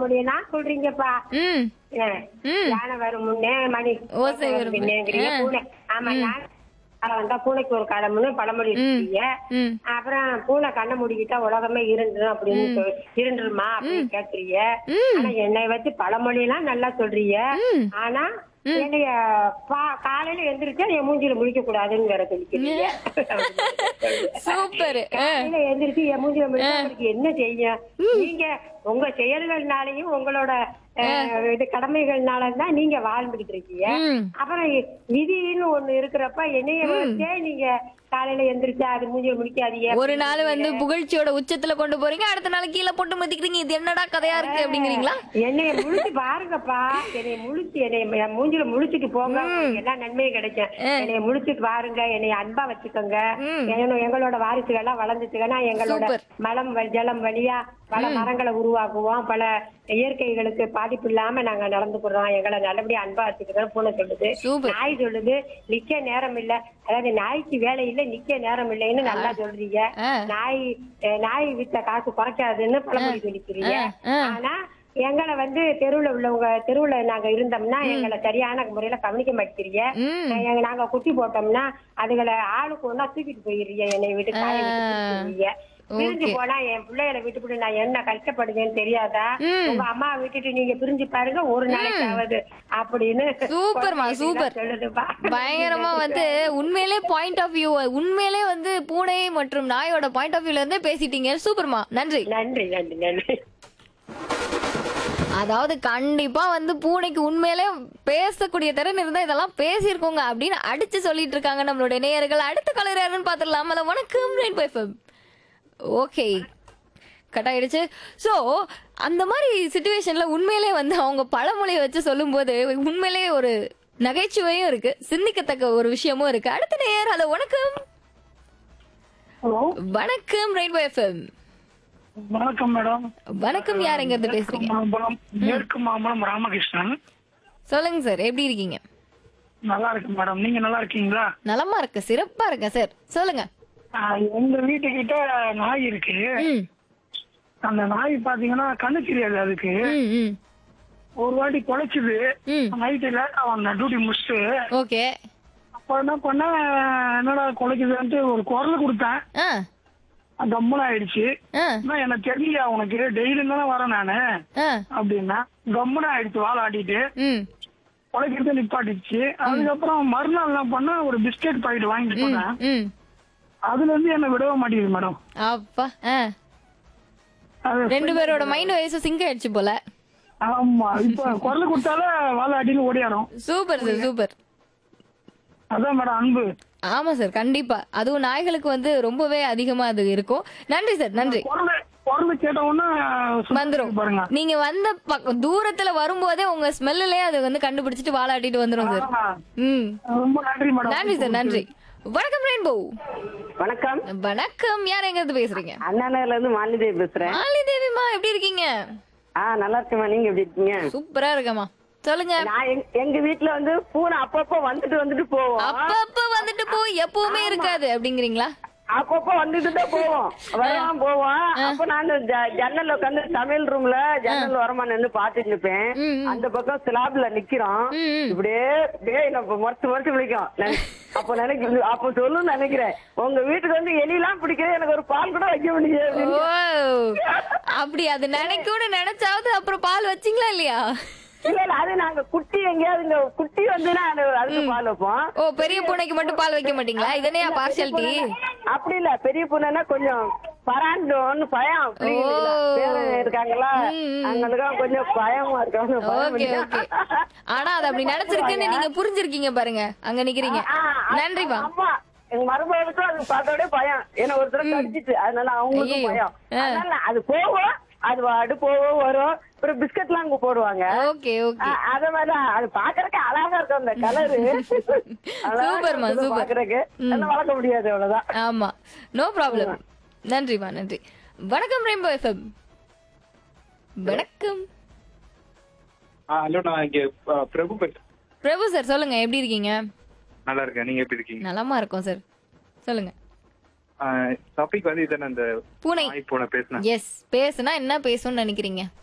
பழமொழியெல்லாம் சொல்றீங்கப்பா ம் ஏ, ம். யானை வரும் முன்னே மணி ஓசை வரும் பின்னேங்கிறீங்க ஆ. பூனை ஆமா யானை காலம் வந்தா பூனைக்கு ஒரு காலம்னு பழமொழி இருக்கீங்க ம் அப்புறம் பூனை கண்ணை மூடிக்கிட்டா உலகமே இருந்துரும் அப்படின்னு சொல்- இருண்டுருமா அப்படின்னு கேக்குறீங்க ம். ஆனா என்னை வச்சு பழமொழி எல்லாம் நல்லா சொல்றீங்க ம். ஆனா என்னைய பா- காலையில எந்திரிச்சா என் மூஞ்சில முழிக்க கூடாதுன்னு வேற சொல்லிக்கிறீங்க சூப்பர் காலையில எந்திரிச்சு என் மூஞ்சில முழிச்சா உங்களுக்கு என்ன செய்ய நீங்க உங்க செயல்கள்னாலையும் உங்களோட அஹ், இது கடமைகள்னால தான் நீங்க வாழ்ந்துகிட்டு இருக்கீங்க ம் அப்புறம் விதின்னு ஒண்ணு இருக்கிறப்ப என்னைய வச்சே நீங்க காலையில எந்திரிச்சா அது மூஞ்சில முடிக்காதீங்க ஒரு நாள் வந்து புகழ்ச்சியோட உச்சத்துல கொண்டு போறீங்க அடுத்த நாள் கீழே போட்டு மதிக்கிறீங்க இது என்னடா கதையா இருக்கு அப்படிங்கிறீங்களா என்னைய முழிச்சு பாருங்கப்பா என்னைய முழிச்சு என்னைய என் மூஞ்சில முழிச்சிட்டு போங்க உங்களுக்கு எல்லா நன்மையும் கிடைக்கும் என்னைய முழிச்சிட்டு பாருங்க என்னைய அன்பா வச்சுக்கோங்க எங்க- எங்களோட வாரிசுகள் எல்லாம் வளர்ந்துச்சுங்கன்னா எங்களோட சூப்பர். மலம் வ- ஜலம் வழியா பல மரங்களை உருவாக்குவோம் பல இயற்கைகளுக்கு பாதிப்பு இல்லாம நாங்க நடந்துக்கிறோம் எங்களை நல்லபடியா அன்பா வச்சுக்கிறோம் பூனை சொல்லுது சூப்பர். நாய் சொல்லுது நிக்க நேரம் இல்ல அதாவது நாய்க்கு வேலை இல்ல நிக்க நேரம் இல்லைன்னு நல்லா சொல்றீங்க ஆ. நாய் அஹ், நாய் வித்த காசு குறைக்காதுன்னு பழமொழி சொல்லிக்கிறீங்க ஆ. ஆனா எங்களை வந்து தெருவுல உள்ளவங்க தெருவுல நாங்க இருந்தோம்னா எங்களை சரியான முறையில கவனிக்க மாட்டேங்கிறீங்க ம் எங்க- நாங்க குட்டி போட்டோம்னா அதுகளை ஆளுக்கு ஒண்ணா தூக்கிட்டு போயிடுறீங்க என்னை விட்டு காய விட்டு தூக்கிட்டு போயிடுறீங்க. பிரிஞ்சு Okay. போனா என் பிள்ளைகளை விட்டுவிட்டு நான் என்ன கஷ்டப்படுவேன்னு தெரியாதா ம். உங்க அம்மா விட்டுட்டு நீங்க பிரிஞ்சு பாருங்க ஒரு நாளைக்காவது அப்படின்னு சூப்பர்மா, சூப்பர். சொல்லுதுப்பா பயங்கரமா வந்து உண்மையிலே பாயிண்ட் ஆஃப் வியூ உண்மையிலே வந்து பூனை மற்றும் நாயோட பாயிண்ட் ஆஃப் வியூல இருந்தே பேசிட்டீங்க சூப்பர்மா நன்றி நன்றி நன்றி நன்றி அதாவது கண்டிப்பா வந்து பூனைக்கு உண்மையிலே பேசக்கூடிய திறன் இருந்தா இதெல்லாம் பேசியிருக்கோங்க அப்படின்னு அடிச்சு சொல்லிட்டு இருக்காங்க நம்மளுடைய நேயர்கள் அடுத்த கலர் யாருன்னு பாத்துடலாம் அத வணக்கம் ரெயின்போ எஃப்எம் ஓகே கட் ஆயிடுச்சு ஸோ அந்த மாதிரி சுச்சுவேஷன்ல உண்மையிலே வந்து அவங்க பழமொழியை வச்சு சொல்லும்போது உண்மையிலே ஒரு நகைச்சுவையும் இருக்கு சிந்திக்கத்தக்க ஒரு விஷயமும் இருக்கு அடுத்த நேயர் ஹலோ வணக்கம் ஹலோ வணக்கம் ரெயின்போ எஃப்எம் வணக்கம் மேடம் வணக்கம் யார் எங்க இருந்து பேசுறீங்க மாம்பழம் மேற்கு மாம்பழம் ராமகிருஷ்ணன் சொல்லுங்க சார் எப்படி இருக்கீங்க நல்லா இருக்கு மேடம் நீங்க நல்லா இருக்கீங்களா நலமா இருக்கு சிறப்பா இருக்க சார் சொல்லுங்க ஆஹ், எங்க வீட்டுக்கிட்ட நாய் இருக்கு ம் அந்த நாய் பாத்தீங்கன்னா கண்ணு தெரியாது அதுக்கு ம் ம் ஒரு வாட்டி குலைச்சுது ம் நைட்டு லேட்டா வந்தேன் டியூட்டி முடிச்சுட்டு ஓகே அப்ப என்ன பண்ண என்னடா குலைக்குதுன்ட்டு ஒரு குரல் கொடுத்தேன் ஆ கம்மன் ஆயிடுச்சு ஆ அண்ணா, எனக்கு தெரியல உனக்கு டெய்லி தானே வரேன் நானு ஆ அப்படின்னா கம்மன் ஆயிடுச்சு வாழ ஆட்டிட்டு ம் குலைக்கிறது நிப்பாட்டிடுச்சு அதுக்கப்புறம் மறுநாள் என்ன பண்ண ஒரு பிஸ்கெட் பாக்கெட் வாங்கிட்டு போனேன் ம் அதுல இருந்து என்ன விடவே மாட்டேங்குது மேடம் அப்பா ஆ அது ரெண்டு பேரோட மைண்ட் வயசு சிங்க் ஆயிடுச்சு போல ஆமா இப்ப குரல் கொடுத்தாலே வாழ அடின்னு ஓடியாரும் சூப்பர் சார் சூப்பர் அதான் மேடம் அன்பு ஆமா சார் கண்டிப்பா அதுவும் நாய்களுக்கு வந்து ரொம்பவே அதிகமா அது இருக்கும் நன்றி சார் நன்றி குரல் குரல் கேட்ட உடனே வந்துரும் பாருங்க நீங்க வந்த பக்கம் தூரத்துல வரும்போதே உங்க ஸ்மெல்லுலயே அது வந்து கண்டுபிடிச்சிட்டு வாழாட்டிட்டு வந்துரும் சார் ஆ, ம் ரொம்ப நன்றி மேடம் நன்றி சார் நன்றி வணக்கம் ரெயின்போ வணக்கம் வணக்கம் யார் எங்க இருந்து பேசுறீங்க அண்ணாநகர்ல இருந்து மாலிதேவி பேசுறேன் மாலி தேவிமா எப்படி இருக்கீங்க ஆ நல்லா இருக்கேம்மா நீங்க எப்படி இருக்கீங்க சூப்பரா இருக்கமா சொல்லுங்க நான் எங்க- எங்க வீட்டுல வந்து பூனை அப்பப்போ வந்துட்டு வந்துட்டு போவோம் அப்பப்ப வந்துட்டு போ எப்பவுமே இருக்காது அப்படிங்கிறீங்களா அப்பப்போ வந்துட்டு தான் போவோம் வரலாம் போவோம் அப்ப நான் ஜ- ஜன்னல்ல உட்காந்து சமையல் ரூம்ல ஜன்னல் ஓரமா நின்னு பாத்துட்டு இருப்பேன் ம், ம். அந்த பக்கம் ஸ்லாப்ல நிக்கிறோம் ம், ம். இப்படியே இப்படியே நம்ம மறைச்சு மறைச்சு பிடிக்கும் நான் அப்ப நினைக்க அப்ப சொல்லுன்னு நினைக்கிறேன் உங்க வீட்டுக்கு வந்து எலிலாம் பிடிக்கிறேன் எனக்கு ஒரு பால் கூட வைக்க முடியாது ஓ அப்படி அது நினைக்கும்னு நினைச்சாவது அப்புறம் பால் வச்சீங்களா இல்லையா இல்ல இல்ல அது நாங்க குட்டி எங்கேயாவது இந்த குட்டி வந்துன்னா அது அதுக்கு பால் வைப்போம் ஓ பெரிய பூனைக்கு மட்டும் பால் வைக்க மாட்டீங்களா இதனே பார்ஷாலிட்டி அப்படி இல்ல பெரிய பொண்ணுன்னா கொஞ்சம் பராண்டோன்னு பயம் பிள்ளைங்களுக்கு ஓ. பேரன் இருக்காங்களா ம், ம். அவங்களுக்கும் கொஞ்சம் பயமா இருக்காங்க பயம் ஓகே இல்ல. ஓகே ஆனா அது அப்படி நினைச்சிருக்குன்னு நீங்க புரிஞ்சிருக்கீங்க பாருங்க அங்க நிக்கிறீங்க ஆ, ஆ, நன்றிப்பா ஆமா எங்க மருமகளுக்கும் அது பார்த்தோட பயம் ஏன்னா ஒரு தடவை கடிச்சிட்டு அதனால அவங்களுக்கும் ஐயையோ. பயம் ஆ. அதனால அது போகும் அது வாடு போகும் வரும் அப்புறம் பிஸ்கட்லாம் அங்க போடுவாங்க ஓகே ஓகே ஆ, அத மாதிரிதான் அது பாக்குறதுக்கு அழகா இருக்கும் அந்த கலரு சூப்பர்மா, சூப்பர். பாக்குறதுக்கு அதெல்லாம் வளர்க்க முடியாது அவ்வளவுதான் ஆமா நோ ப்ராப்ளம் நன்றிமா நன்றி வணக்கம் ரெயின்போ எஃப்எம் வணக்கம் ஹலோ நான் இங்க ஆ, பிரபு பேசுறேன் பிரபு சார் சொல்லுங்க எப்படி இருக்கீங்க நல்லா இருக்கேன் நீங்க எப்படி இருக்கீங்க நலமா இருக்கோம் சார் சொல்லுங்க டாபிக் வந்து இதானே அந்த பூனை நாய் போன பேசினேன் எஸ் பேசுனா என்ன பேசும்னு நினைக்கிறீங்க